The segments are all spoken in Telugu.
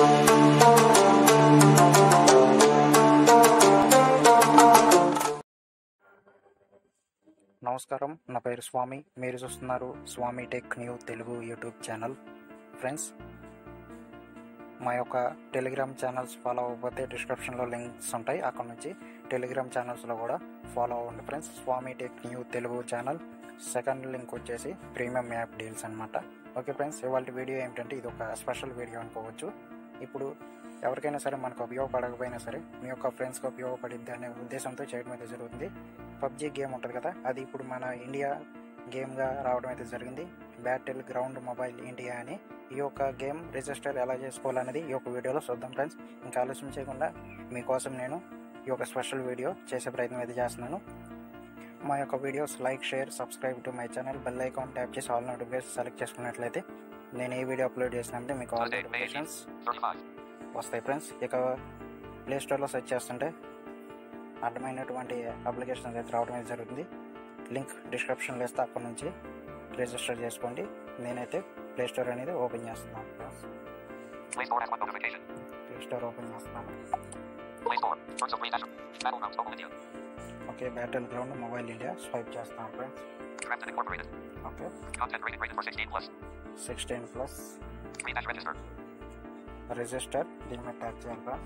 నమస్కారం నా పేరు స్వామి మీరు చూస్తున్నారు Swami tech new Telugu YouTube channel friends మా యొక్క టెలిగ్రామ్ ఛానల్స్ ఫాలో అవ్వకపోతే డిస్క్రిప్షన్లో లింక్స్ ఉంటాయి అక్కడ నుంచి టెలిగ్రామ్ ఛానల్స్లో కూడా ఫాలో అవ్వండి friends Swami tech new Telugu channel second link వచ్చేసి ప్రీమియం యాప్ డీల్స్ అనమాట ఓకే ఫ్రెండ్స్ ఇవాళ వీడియో ఏమిటంటే ఇది ఒక స్పెషల్ వీడియో అనుకోవచ్చు ఇప్పుడు ఎవరికైనా సరే మనకు ఉపయోగపడకపోయినా సరే మీ యొక్క ఫ్రెండ్స్కి ఉపయోగపడిద్ది అనే ఉద్దేశంతో చేయడం అయితే జరుగుతుంది పబ్జి గేమ్ ఉంటుంది కదా అది ఇప్పుడు మన ఇండియా గేమ్గా రావడం అయితే జరిగింది బ్యాటిల్ గ్రౌండ్ మొబైల్ ఇండియా అని ఈ యొక్క గేమ్ రిజిస్టర్ ఎలా చేసుకోవాలనేది ఈ యొక్క వీడియోలో చూద్దాం ఫ్రెండ్స్ ఇంకా ఆలస్యం చేయకుండా మీకోసం నేను ఈ యొక్క స్పెషల్ వీడియో చేసే ప్రయత్నం అయితే చేస్తున్నాను మా యొక్క videos like share subscribe to my channel bell icon tap చేసి ఆల్ నోటిఫికేషన్ సెలెక్ట్ చేసుకున్నట్లయితే నేను ఏ వీడియో అప్లోడ్ చేసినప్పుడు మీకు ఆల్ Today, May నోటిఫికేషన్స్ 35. వస్తాయి ఫ్రెండ్స్ ఇక ప్లే స్టోర్లో సెర్చ్ చేస్తుంటే అడ్డమైనటువంటి అప్లికేషన్స్ అయితే రావడం అయితే జరుగుతుంది లింక్ డిస్క్రిప్షన్లో ఇస్తే అక్కడ నుంచి రిజిస్టర్ చేసుకోండి నేనైతే ప్లే స్టోర్ అనేది ఓపెన్ చేస్తున్నాను friends Play Store has one notification. Play store open చేస్తున్నాను Play Store. First of Green National. Battlegrounds Mobile India. Okay battle ground mobile India swipe చేస్తాను friends Crafton Incorporated. Okay Content rated rated for 16 plus. Sixteen plus Green Dash register. Register దీని మీద ట్యాప్ చేయాలి friends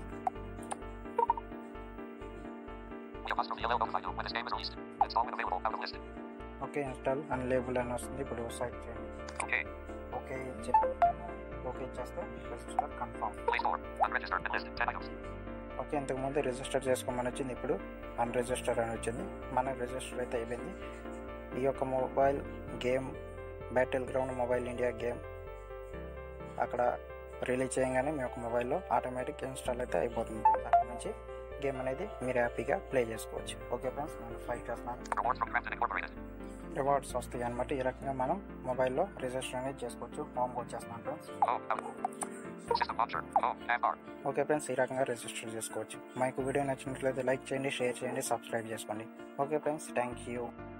The apostrophe LL notify you when this game is released. Installment available out of list. Okay install unable అని వస్తుంది ఇప్పుడు సైట్ చేయండి Okay. ఓకే ఇచ్చే ఓకే ఇచ్చేస్తే register confirm Play Store. Unregistered and list 10 items. Okay ఇంతకుముందు రిజిస్టర్ చేసుకోమని వచ్చింది ఇప్పుడు అన్రిజిస్టర్ అని వచ్చింది మన రిజిస్టర్ అయితే అయిపోయింది ఈ యొక్క mobile game battle ground mobile India game అక్కడ రిలీజ్ చేయగానే మీ యొక్క మొబైల్లో ఆటోమేటిక్ ఇన్స్టాల్ అయితే అయిపోతుంది అక్కడ నుంచి గేమ్ అనేది మీరు హ్యాపీగా ప్లే చేసుకోవచ్చు ఓకే ఫ్రెండ్స్ నేను ఫైవ్ చేస్తున్నాను Rewards from Crafton Incorporated. Rewards వస్తాయి అనమాట ఈ రకంగా మనం మొబైల్లో రిజిస్టర్ అనేది చేసుకోవచ్చు హోమ్కి వచ్చేస్తున్నాను friends Oh, out. System launcher. Oh, and bar. Okay friends ఈ రకంగా రిజిస్టర్ చేసుకోవచ్చు మీకు వీడియో నచ్చినట్లయితే లైక్ చేయండి షేర్ చేయండి సబ్స్క్రైబ్ చేసుకోండి ఓకే ఫ్రెండ్స్ థ్యాంక్ యూ